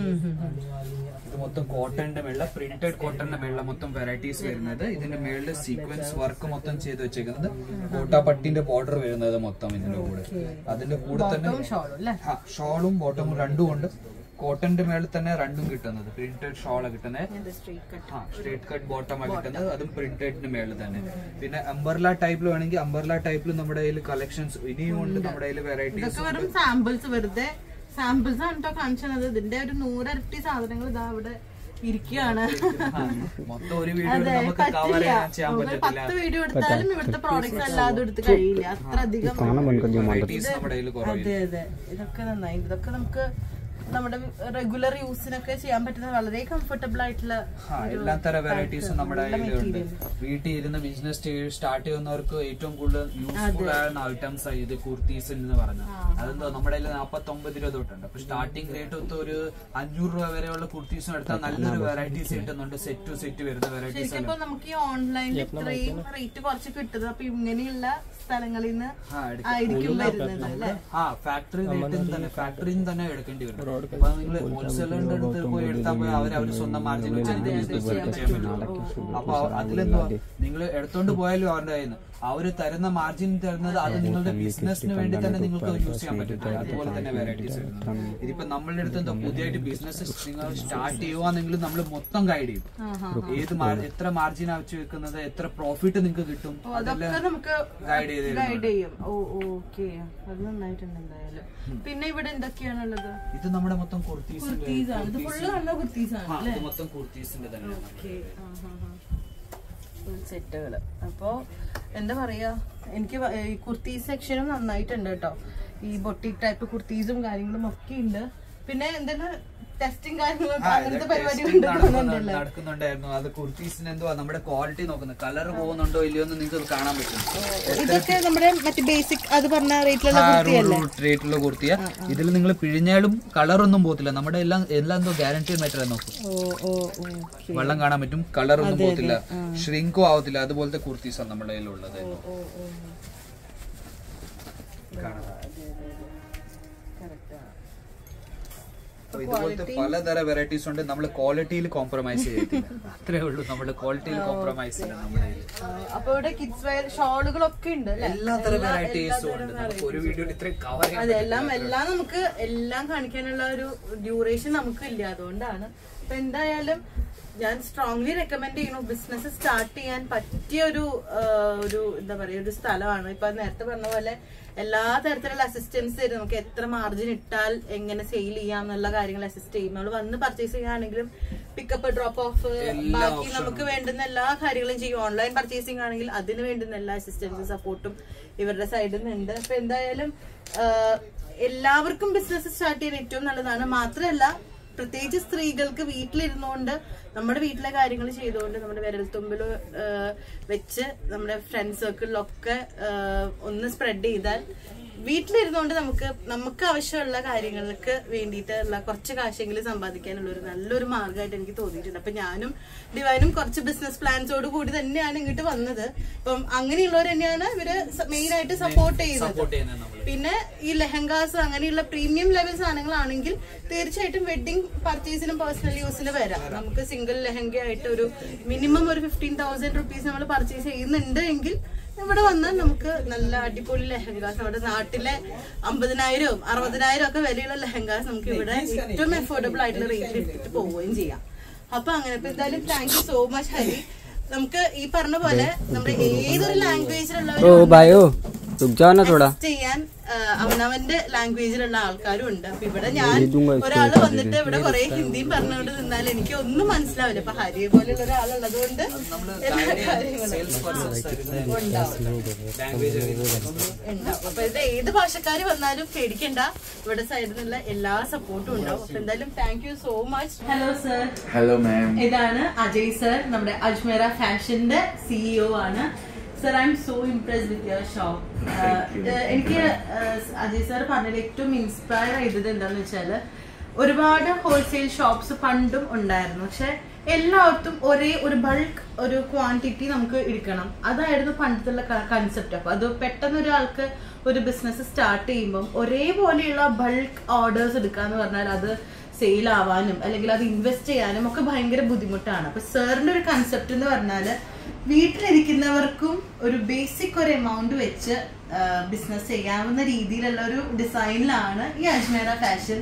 ഇത് മൊത്തം കോട്ടന്റെ മേളിൽ പ്രിന്റഡ് കോട്ടന്റെ മേളിൽ മൊത്തം വെറൈറ്റീസ് വരുന്നത് ഇതിന്റെ മേളിൽ സീക്വൻസ് വർക്ക് മൊത്തം ചെയ്ത് വെച്ചേക്കുന്നത് കോട്ടാപ്പട്ടിന്റെ ബോർഡർ വരുന്നത് മൊത്തം ഇതിന്റെ കൂടെ അതിന്റെ കൂടെ തന്നെ ഷോളും അല്ലെ ഷോളും ബോട്ടമും രണ്ടും ഉണ്ട് കോട്ടന്റെ മേളിൽ തന്നെ രണ്ടും കിട്ടുന്നത് പ്രിന്റഡ് ഷോളാണ് കിട്ടുന്നത് സ്ട്രീറ്റ് കട്ട് ആ സ്ട്രേറ്റ് കട്ട് ബോട്ടം ആണ് കിട്ടുന്നത് അതും പ്രിന്റഡിന് മേളിൽ തന്നെ പിന്നെ അംബർല ടൈപ്പിൽ വേണമെങ്കിൽ അംബർല ടൈപ്പിൽ നമ്മുടെ കയ്യിൽ കളക്ഷൻസ് ഇനിയും ഉണ്ട് നമ്മുടെ കയ്യിൽ വെറൈറ്റീസ് ഇതൊക്കെ വെറും സാമ്പിൾസ് വെറുതെ സാമ്പിൾസ് ആണ് കേട്ടോ കാണിച്ചത് ഇതിന്റെ ഒരു നൂറരട്ടി സാധനങ്ങൾ ഇതാ ഇവിടെ ഇരിക്കുകയാണ് മൊത്തം ഒരു വീഡിയോ നമുക്ക് കവർ ചെയ്യാൻ ചെയ്യാൻ നമുക്ക് പറ്റത്തില്ല പത്ത് വീഡിയോ എടുത്താലും ഇവിടുത്തെ പ്രോഡക്ട്സ് അല്ലാതെ എടുത്ത് കഴിയില്ല അത്ര അധികം വെറൈറ്റീസ് നമ്മുടെ കയ്യിൽ കുറവില്ല അതെ അതെ ഇതൊക്കെ നന്നായി ഇതൊക്കെ നമുക്ക് നമ്മുടെ റെഗുലർ യൂസിനൊക്കെ ചെയ്യാൻ പറ്റുന്ന വളരെ കംഫർട്ടബിൾ ആയിട്ടുള്ള ആ എല്ലാ തരം വെറൈറ്റീസും നമ്മുടെ കയ്യിലുണ്ട് വീട്ടിൽ ഇരുന്ന് ബിസിനസ് സ്റ്റാർട്ട് ചെയ്യുന്നവർക്ക് ഏറ്റവും കൂടുതൽ യൂസ്ഫുൾ ആയിരുന്ന ഐറ്റംസ് ഇത് കുർത്തീസ് എന്ന് പറഞ്ഞാൽ അതെന്തോ നമ്മുടെ കയ്യിൽ നാപ്പത്തി ഒമ്പത് രൂപ തൊട്ടുണ്ട് അപ്പൊ സ്റ്റാർട്ടിംഗ് റേറ്റ് ഒത്ത് ഒരു അഞ്ഞൂറ് രൂപ വരെയുള്ള കുർത്തീസും എടുത്താൽ നല്ലൊരു വെറൈറ്റീസ് കിട്ടുന്നുണ്ട് സെറ്റ് ടു സെറ്റ് വരുന്ന വെറൈറ്റീസ് ശരിക്കും ഇപ്പൊ നമുക്ക് ഈ ഓൺലൈനിൽ ഇത്രയും റേറ്റ് കുറച്ച് കിട്ടുന്നത് അപ്പൊ ഇങ്ങനെയുള്ള സ്ഥലങ്ങളിൽ നിന്ന് ആ, എടുക്കാം. ആയിരിക്കും വരുന്നത് അല്ലെ ആ ഫാക്ടറി റേറ്റിൽ തന്നെ ഫാക്ടറിയിൽ തന്നെ എടുക്കേണ്ടി വരും അപ്പൊ നിങ്ങൾ ഹോൾസെയിലിന്റെ അടുത്ത് പോയി എടുത്താൽ പോയി അവർ അവർ സ്വന്തം മാർജിൻ വെച്ച് നിങ്ങൾക്ക് ബിസിനസ് ചെയ്യാൻ പറ്റും അപ്പൊ അതിലെന്തോ നിങ്ങൾ എടുത്തോണ്ട് പോയാലും അവരുടെ കയ്യിൽ നിന്ന് അവര് തരുന്ന മാർജിൻ തരുന്നത് അത് നിങ്ങളുടെ ബിസിനസിന് വേണ്ടി തന്നെ നിങ്ങൾക്ക് യൂസ് ചെയ്യാൻ പറ്റും അതുപോലെ തന്നെ വെറൈറ്റീസ് ഇതിപ്പോ നമ്മളുടെ അടുത്ത് എന്തോ പുതിയതായിട്ട് ബിസിനസ് നിങ്ങൾ സ്റ്റാർട്ട് ചെയ്യുവാണെങ്കിൽ നമ്മൾ മൊത്തം ഗൈഡ് ചെയ്യും ഏത് മാർ- എത്ര മാർജിൻ വെച്ച് വെക്കുന്നത് എത്ര പ്രോഫിറ്റ് നിങ്ങൾക്ക് കിട്ടും അതെല്ലാം അതൊക്കെ നമുക്ക് ഗൈഡ് ചെയ്ത് തരുന്നുണ്ട്. ഗൈഡ് ചെയ്യും ഓ ഓക്കെ അത് നന്നായിട്ടുണ്ട് എന്തായാലും പിന്നെ ഇവിടെ എന്തൊക്കെയാണുള്ളത് ഇത് നമ്മുടെ മൊത്തം കുർത്തീസിന്റെ കുർത്തീസ് ആണ് ഇത് ഫുള്ള് നല്ല കുർത്തീസ് ആണ് ആ, ഇത് മൊത്തം കുർത്തീസിന്റെ തന്നെ ഓക്കെ സെറ്റുകള് അപ്പോ എന്താ പറയാ എനിക്ക് വ- ഈ കുർത്തീസ് സെക്ഷനും നന്നായിട്ടുണ്ട് കേട്ടോ ഈ ബൊട്ടിക് ടൈപ്പ് കുർത്തീസും കാര്യങ്ങളും ഒക്കെ ഉണ്ട് പിന്നെ എന്താണ് ടെസ്റ്റിംഗ് കാര്യങ്ങളും ആ, അങ്ങനത്തെ ഇത് പരിപാടി testing നടക്കുന്നുണ്ട്- കൊണ്ടുവന്നിട്ടുണ്ടല്ലോ നടക്കുന്നുണ്ടായിരുന്നു അത് കുർത്തീസിന് എന്തുവാ നമ്മുടെ ക്വാളിറ്റി നോക്കുന്നത് കളർ പോകുന്നുണ്ടോ ഇല്ലയോ എന്ന് നിങ്ങൾക്ക് കാണാൻ പറ്റും ഇതൊക്കെ നമ്മുടെ മറ്റേ ബേസിക് അത് പറഞ്ഞ റേറ്റിലുള്ള കുർത്തിയല്ലേ റേറ്റുള്ള കുർത്തിയ ഇതിൽ നിങ്ങൾ പിഴിഞ്ഞാലും കളർ ഒന്നും പോകത്തില്ല നമ്മുടെ എല്ലാം എല്ലാം എന്തോ ഗ്യാരണ്ടി മെറ്റർ നോക്കും ഓ ഓ ഓക്കെ വെള്ളം കാണാൻ പറ്റും കളർ ഒന്നും പോകത്തില്ല ഷ്രിങ്കോ ആവത്തില്ല അതുപോലത്തെ കുർത്തീസാണ് നമ്മുടെ കയ്യിലുള്ളത് ഓ ഓ കാണാം. അപ്പൊ ഇതുപോലത്തെ പലതരം വെറൈറ്റീസ് ഉണ്ട് നമ്മൾ ക്വാളിറ്റിയിൽ കോംപ്രമൈസ് ചെയ്തിട്ടില്ല അത്രേ ഉള്ളൂ നമ്മൾ ക്വാളിറ്റിയിൽ കോംപ്രമൈസ് ഇല്ല നമ്മുടെ അപ്പൊ ഇവിടെ കിഡ്സ് വെയർ ഷോളുകളൊക്കെ ഉണ്ട് അല്ലേ? എല്ലാത്തരം വെറൈറ്റീസും ഉണ്ട് നമുക്ക് ഒരു വീഡിയോയിൽ ഇത്രയും കവർ അതെ എല്ലാം എല്ലാം നമുക്ക് എല്ലാം കാണിക്കാനുള്ള ഒരു ഡ്യൂറേഷൻ നമുക്ക് ഇല്ല അതുകൊണ്ടാണ് അപ്പൊ എന്തായാലും ഞാൻ സ്ട്രോങ്ലി റെക്കമെൻഡ് ചെയ്യുന്നു ബിസിനസ് സ്റ്റാർട്ട് ചെയ്യാൻ പറ്റിയ ഒരു ആ, ഒരു എന്താ പറയാ ഒരു സ്ഥലമാണ് ഇപ്പൊ നേരത്തെ പറഞ്ഞ പോലെ എല്ലാ തരത്തിലുള്ള അസിസ്റ്റൻസ് തരും നമുക്ക് എത്ര മാർജിൻ ഇട്ടാൽ എങ്ങനെ സെയിൽ ചെയ്യാം എന്നുള്ള കാര്യങ്ങൾ അസിസ്റ്റ് ചെയ്യും നമ്മൾ വന്ന് പർച്ചേസ് ചെയ്യുകയാണെങ്കിലും പിക്കപ്പ് ഡ്രോപ്പ് ഓഫ് ബാക്കി നമുക്ക് വേണ്ടുന്ന എല്ലാ കാര്യങ്ങളും ചെയ്യും ഓൺലൈൻ പർച്ചേസിംഗ് ആണെങ്കിൽ അതിന് വേണ്ടുന്ന എല്ലാ അസിസ്റ്റൻസും സപ്പോർട്ടും ഇവരുടെ സൈഡിൽ നിന്നുണ്ട് അപ്പൊ എന്തായാലും ആഹ്, എല്ലാവർക്കും ബിസിനസ് സ്റ്റാർട്ട് ചെയ്യാൻ ഏറ്റവും നല്ലതാണ് മാത്രമല്ല പ്രത്യേകിച്ച് സ്ത്രീകൾക്ക് വീട്ടിലിരുന്നുകൊണ്ട് നമ്മുടെ വീട്ടിലെ കാര്യങ്ങൾ ചെയ്തുകൊണ്ട് നമ്മുടെ വിരൽത്തുമ്പിൽ വെച്ച് നമ്മുടെ ഫ്രണ്ട് സർക്കിളിലൊക്കെ ആഹ്, ഒന്ന് സ്പ്രെഡ് ചെയ്താൽ വീട്ടിലിരുന്നുകൊണ്ട് നമുക്ക് നമുക്ക് ആവശ്യമുള്ള കാര്യങ്ങൾക്ക് വേണ്ടിയിട്ടുള്ള കുറച്ച് കാശെങ്കിലും സമ്പാദിക്കാനുള്ള ഒരു നല്ലൊരു മാർഗമായിട്ട് എനിക്ക് തോന്നിയിട്ടുണ്ട് അപ്പൊ ഞാനും ഡിവൈനും കുറച്ച് ബിസിനസ് പ്ലാൻസോട് കൂടി തന്നെയാണ് ഇങ്ങോട്ട് വന്നത് അപ്പം അങ്ങനെയുള്ളവർ തന്നെയാണ് ഇവര് മെയിൻ ആയിട്ട് സപ്പോർട്ട് ചെയ്യുന്നത് സപ്പോർട്ട് ചെയ്യുന്നത് നമ്മൾ പിന്നെ ഈ ലെഹങ്കാസ് അങ്ങനെയുള്ള പ്രീമിയം ലെവൽ സാധനങ്ങളാണെങ്കിൽ തീർച്ചയായിട്ടും വെഡിങ് പർച്ചേസിനും പേഴ്സണൽ യൂസിന് വരാം നമുക്ക് സിംഗിൾ ലെഹങ്ക ആയിട്ട് ഒരു മിനിമം ഒരു ഫിഫ്റ്റീൻ തൗസൻഡ് റുപ്പീസ് നമ്മൾ പർച്ചേസ് ചെയ്യുന്നുണ്ട് എങ്കിൽ ഇവിടെ വന്നാൽ നമുക്ക് നല്ല അടിപൊളി ലെഹങ്കാസ് നമ്മുടെ നാട്ടിലെ അമ്പതിനായിരവും അറുപതിനായിരം ഒക്കെ വിലയുള്ള ലെഹങ്കാസ് നമുക്ക് ഇവിടെ ഏറ്റവും അഫോർഡബിൾ ആയിട്ടുള്ള റേറ്റിൽ എടുത്തിട്ട് പോവുകയും ചെയ്യാം അപ്പൊ അങ്ങനെ ഇപ്പൊ എന്തായാലും thank you so much Hari നമുക്ക് ഈ പറഞ്ഞ പോലെ നമ്മുടെ ഏതൊരു ലാംഗ്വേജിലുള്ള ओ भाइयों रुक जाओ ना थोड़ा ചെയ്യാൻ ആ, അവനവന്റെ ലാംഗ്വേജിലുള്ള ആൾക്കാരും ഉണ്ട് അപ്പൊ ഇവിടെ ഞാൻ ഒരാള് വന്നിട്ട് ഇവിടെ കുറെ ഹിന്ദിയും പറഞ്ഞുകൊണ്ട് നിന്നാൽ എനിക്ക് ഒന്നും മനസ്സിലാവില്ല അപ്പൊ ഹരിയെ പോലെയുള്ള ഒരാളുള്ളത് കൊണ്ട് എല്ലാ കാര്യങ്ങളും സെയിൽസ് പേഴ്സൺസ് ഉണ്ടാവും ലാംഗ്വേജ് ഉണ്ടാവും അപ്പൊ ഇത് ഏത് ഭാഷക്കാര് വന്നാലും പേടിക്കണ്ട ഇവിടെ സൈഡിൽ നിന്നുള്ള എല്ലാ സപ്പോർട്ടും ഉണ്ടാവും അപ്പൊ എന്തായാലും thank you so much hello sir Hello, ma'am. ഇതാണ് അജയ് സർ നമ്മുടെ അജ്മേര ഫാഷന്റെ സിഇഒ ആണ് sir I am so impress with your shop എനിക്ക് uh, അജയ് സർ പറഞ്ഞത് ഏറ്റവും ഇൻസ്പയർ ചെയ്തത് എന്താന്ന് വെച്ചാല് ഒരുപാട് ഹോൾസെയിൽ ഷോപ്സ് പണ്ടും ഉണ്ടായിരുന്നു പക്ഷെ എല്ലായിടത്തും ഒരേ ഒരു ബൾക്ക് ഒരു ക്വാണ്ടിറ്റി നമുക്ക് എടുക്കണം അതായിരുന്നു പണ്ടത്തുള്ള കൺസെപ്റ്റ് അപ്പൊ അത് പെട്ടെന്ന് ഒരാൾക്ക് ഒരു ബിസിനസ് സ്റ്റാർട്ട് ചെയ്യുമ്പം ഒരേപോലെയുള്ള ബൾക്ക് ഓർഡേഴ്സ് എടുക്കാന്ന് പറഞ്ഞാൽ അത് സെയിൽ ആവാനും അല്ലെങ്കിൽ അത് ഇൻവെസ്റ്റ് ചെയ്യാനും ഒക്കെ ഭയങ്കര ബുദ്ധിമുട്ടാണ് അപ്പൊ സാറിന്റെ ഒരു കൺസെപ്റ്റ് എന്ന് പറഞ്ഞാല് വീട്ടിലിരിക്കുന്നവർക്കും ഒരു ബേസിക് ഒരു എമൗണ്ട് വെച്ച് ബിസിനസ് ചെയ്യാവുന്ന രീതിയിലുള്ള ഒരു ഡിസൈനിലാണ് ഈ അജ്മേര ഫാഷൻ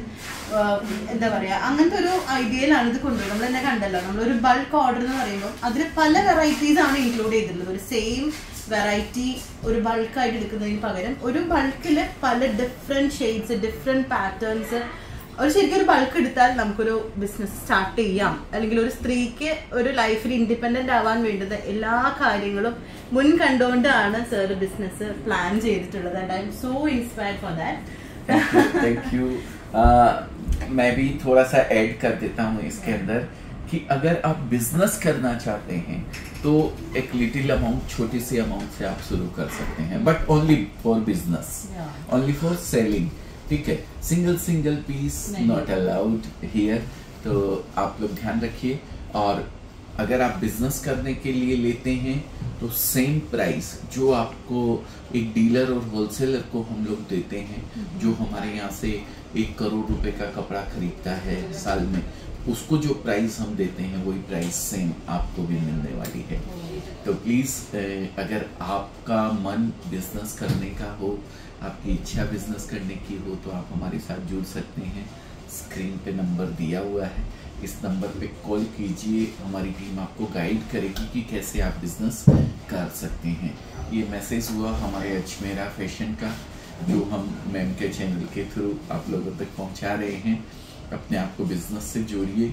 എന്താ പറയാ അങ്ങനത്തെ ഒരു ഐഡിയയിലാണ് ഇത് കൊണ്ടുപോയി നമ്മൾ തന്നെ കണ്ടല്ലോ നമ്മളൊരു ബൾക്ക് ഓർഡർ എന്ന് പറയുമ്പോൾ അതിൽ പല വെറൈറ്റീസ് ആണ് ഇൻക്ലൂഡ് ചെയ്തിട്ടുള്ളത് ഒരു സെയിം വെറൈറ്റി ഒരു ബൾക്കായിട്ട് എടുക്കുന്നതിന് പകരം ഒരു ബൾക്കിൽ പല ഡിഫറെന്റ് ഷെയ്ഡ്സ് ഡിഫറെന്റ് പാറ്റേൺസ് ഒരു ശരിക്കും ഒരു ബൾക്ക് എടുത്താൽ നമുക്കൊരു ബിസിനസ് സ്റ്റാർട്ട് ചെയ്യാം അല്ലെങ്കിൽ ഒരു സ്ത്രീക്ക് ഒരു ലൈഫിൽ ഇൻഡിപെൻഡന്റ് ആവാൻ വേണ്ടുന്ന എല്ലാ കാര്യങ്ങളും മുൻ കണ്ടുകൊണ്ടാണ് സർ ബിസിനസ് പ്ലാൻ ചെയ്തിട്ടുള്ളത് and I am so inspired for that thank you uh, मैं भी थोड़ा सा ऐड कर देता हूँ इसके अंदर कि अगर आप बिजनेस करना चाहते हैं तो एक लिटिल अमाउंट छोटी सी अमाउंट से आप शुरू कर सकते हैं but only for business Yeah. Only for selling ठीक है सिंगल सिंगल पीस नहीं। नॉट अलाउड हियर तो आप लोग ध्यान रखिए और अगर आप बिजनेस करने के लिए लेते हैं तो सेम प्राइस जो आपको एक डीलर और होलसेलर को हम लोग देते हैं जो हमारे यहाँ से एक करोड़ रुपए का कपड़ा खरीदता है साल में उसको जो प्राइस हम देते हैं वही प्राइस सेम आपको भी मिलने वाली है तो प्लीज अगर आपका मन बिजनेस करने का हो आपकी इच्छा बिजनेस करने की हो तो आप हमारे साथ जुड़ सकते हैं स्क्रीन पे नंबर दिया हुआ है इस नंबर पे कॉल कीजिए हमारी टीम आपको गाइड करेगी कि कैसे आप बिजनेस कर सकते हैं ये मैसेज हुआ हमारे अजमेरा फैशन का जो हम मैम के चैनल के थ्रू आप लोगों तक पहुंचा रहे हैं अपने आप को बिजनेस से जोड़िए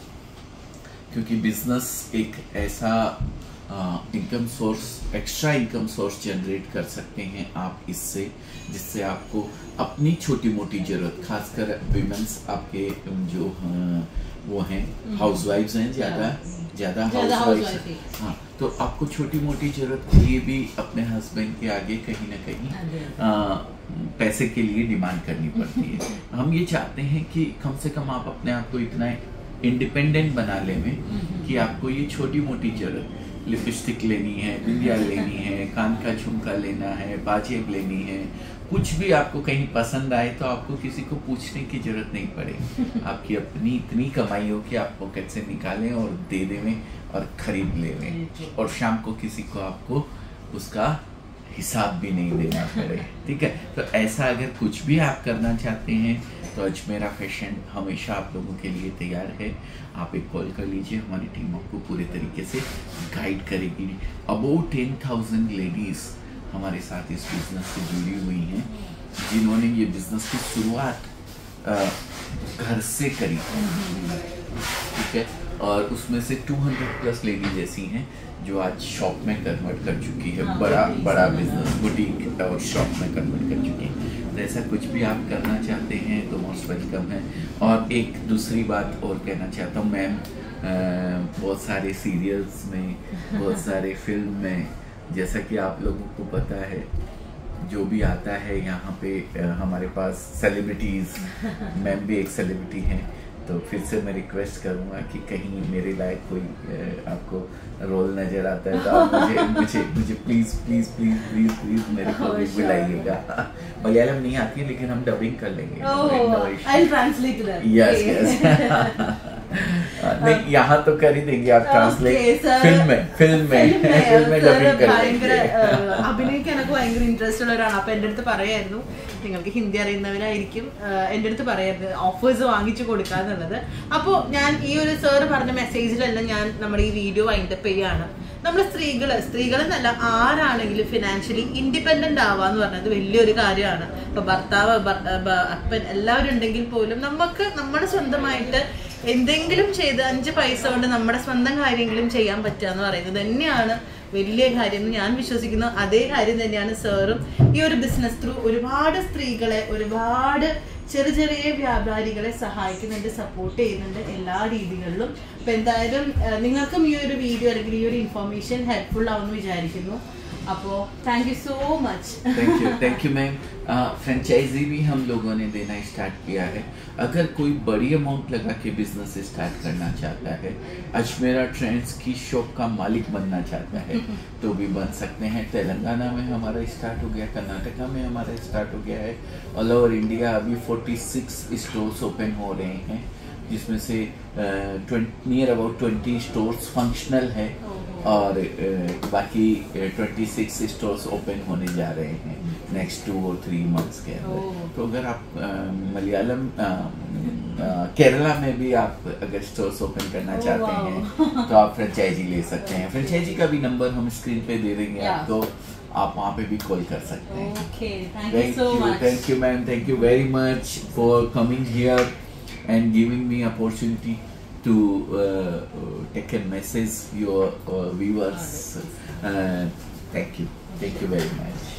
क्योंकि बिजनेस एक ऐसा income source extra income source generate कर सकते हैं आप इससे जिससे आपको अपनी छोटी मोटी जरूरत खासकर विमेंस आपके अम, जो अ, वो हैं हाउसवाइफ्स हैं ज्यादा ज्यादा ज्यादा हाउसवाइफ्स housewife ही। हाँ तो आपको छोटी मोटी जरूरत के लिए भी अपने हस्बैंड के आगे कहीं ना कहीं अ, पैसे के लिए डिमांड करनी पड़ती है हम ये चाहते हैं कि कम से कम आप अपने आप को इतना इंडिपेंडेंट बना ले में कि आपको ये छोटी मोटी जरूरत लिपस्टिक लेनी है बिंदिया लेनी है कान का झुमका लेना है बाजेब लेनी है कुछ भी आपको कहीं पसंद आए तो आपको किसी को पूछने की जरूरत नहीं पड़े आपकी अपनी इतनी कमाई हो कि आप पॉकेट से निकालें और दे देवें और खरीद लेवें और शाम को किसी को आपको उसका हिसाब भी नहीं देना पड़े ठीक है तो ऐसा अगर कुछ भी आप करना चाहते हैं तो अजमेरा फैशन हमेशा आप लोगों के लिए तैयार है आप एक कॉल कर लीजिए हमारी टीम आपको पूरे तरीके से गाइड करेगी अबाउट टेन थाउजेंड लेडीज़ हमारे साथ इस बिजनेस से जुड़ी हुई हैं जिन्होंने ये बिजनेस की शुरुआत अ, घर से करी ठीक है और उसमें से 200 प्लस लेडीज ऐसी हैं जो आज शॉप में कन्वर्ट कर चुकी है बड़ा बड़ा बिजनेस बुटीक और शॉप में कन्वर्ट कर चुकी है तो ऐसा कुछ भी आप करना चाहते हैं तो मोस्ट वेलकम है और एक दूसरी बात और कहना चाहता हूँ मैम अ, बहुत सारे सीरियल्स में बहुत सारे फिल्म में जैसा कि आप लोगों को पता है जो भी आता है यहाँ पे अ, हमारे पास सेलिब्रिटीज मैम भी एक सेलिब्रिटी हैं तो फिर से मैं रिक्वेस्ट करूँगा कि कहीं मेरे लायक कोई अ, आपको रोल नजर आता है तो आप मुझे मुझे मुझे please please please please please मेरे को भी बुलाइएगा मलयालम नहीं आती है लेकिन हम डबिंग कर लेंगे No issue. I'll translate them. Yes Okay. Yes नहीं यहाँ तो कर ही देंगे आप Okay, ट्रांसलेट sir. फिल्म में फिल्म में Film में, फिल्म में sir डबिंग कर ഭയങ്കര लेंगे ഏഹ്, അഭിനയിക്കാനൊക്കെ ഭയങ്കര ഇൻട്രസ്റ്റ് ഉള്ളവരാണ് അപ്പൊ എന്റെ അടുത്ത് പറയായിരുന്നു നിങ്ങൾക്ക് ഹിന്ദി അറിയുന്നവരായിരിക്കും ഏഹ്, എന്റെ അടുത്ത് പറയായിരുന്നു ഓഫേഴ്സ് വാങ്ങിച്ചു കൊടുക്കാന്നുള്ളത് അപ്പോ ഞാൻ ഈ ഒരു സാറ് പറഞ്ഞ മെസ്സേജിലെല്ലാം ഞാൻ നമ്മുടെ ഈ വീഡിയോ വൈൻഡപ്പ് ചെയ്യാണ് നമ്മൾ സ്ത്രീകള് സ്ത്രീകൾ എന്നല്ല ആരാണെങ്കിലും ഫിനാൻഷ്യലി ഇൻഡിപെൻഡന്റ് ആവാന്ന് പറഞ്ഞത് വലിയൊരു കാര്യമാണ് ഇപ്പൊ ഭർത്താവ് ഭർ- ഭ- അപ്പൻ എല്ലാവരും ഉണ്ടെങ്കിൽ പോലും നമുക്ക് നമ്മുടെ സ്വന്തമായിട്ട് എന്തെങ്കിലും ചെയ്ത് അഞ്ച് പൈസ കൊണ്ട് നമ്മുടെ സ്വന്തം കാര്യങ്ങളും ചെയ്യാൻ പറ്റുക എന്ന് പറയുന്നത് തന്നെയാണ് വലിയ കാര്യം എന്ന് ഞാൻ വിശ്വസിക്കുന്നു അതേ കാര്യം തന്നെയാണ് സാറും ഈ ഒരു ബിസിനസ് ത്രൂ ഒരുപാട് സ്ത്രീകളെ ഒരുപാട് ചെറിയ ചെറിയ വ്യാപാരികളെ സഹായിക്കുന്നുണ്ട് സപ്പോർട്ട് ചെയ്യുന്നുണ്ട് എല്ലാ രീതികളിലും അപ്പൊ എന്തായാലും ഏഹ്, നിങ്ങൾക്കും ഈ ഒരു വീഡിയോ അല്ലെങ്കിൽ ഈ ഒരു ഇൻഫർമേഷൻ ഹെൽപ്ഫുൾ ആവുമെന്ന് വിചാരിക്കുന്നു അപ്പോ thank you so much thank you thank you ma'am franchisee भी हम लोगों ने देना स्टार्ट किया है अगर कोई बड़ी अमाउंट लगा के बिजनेस स्टार्ट करना चाहता है अजमेरा ट्रेंड्स की शॉप का मालिक बनना चाहता है तो भी बन सकते हैं तेलंगाना में हमारा स्टार्ट हो गया कर्नाटका में हमारा स्टार्ट हो गया है ऑल ओवर इंडिया अभी 46 स्टोर्स ओपन हो रहे हैं जिसमें से नियर अबाउट 20 स्टोर्स फंक्शनल है और अ, बाकी ट्वेंटी सिक्स स्टोर्स ओपन होने जा रहे हैं नेक्स्ट टू और थ्री मंथ्स के अंदर ओह। तो अगर आप अ, मलयालम अ, अ, केरला में भी आप अगर स्टोर्स ओपन करना ओह, चाहते वाओ। हैं तो आप फ्रेंचाइजी ले सकते हैं फ्रेंचाइजी का भी नंबर हम स्क्रीन पे दे देंगे Yeah. आपको आप वहाँ पे भी कॉल कर सकते हैं okay thank you Thank so you, much thank you, ma'am. Thank you very much for coming here and giving me opportunity to uh, uh, take a message your uh, viewers. Uh, thank you, thank you very much.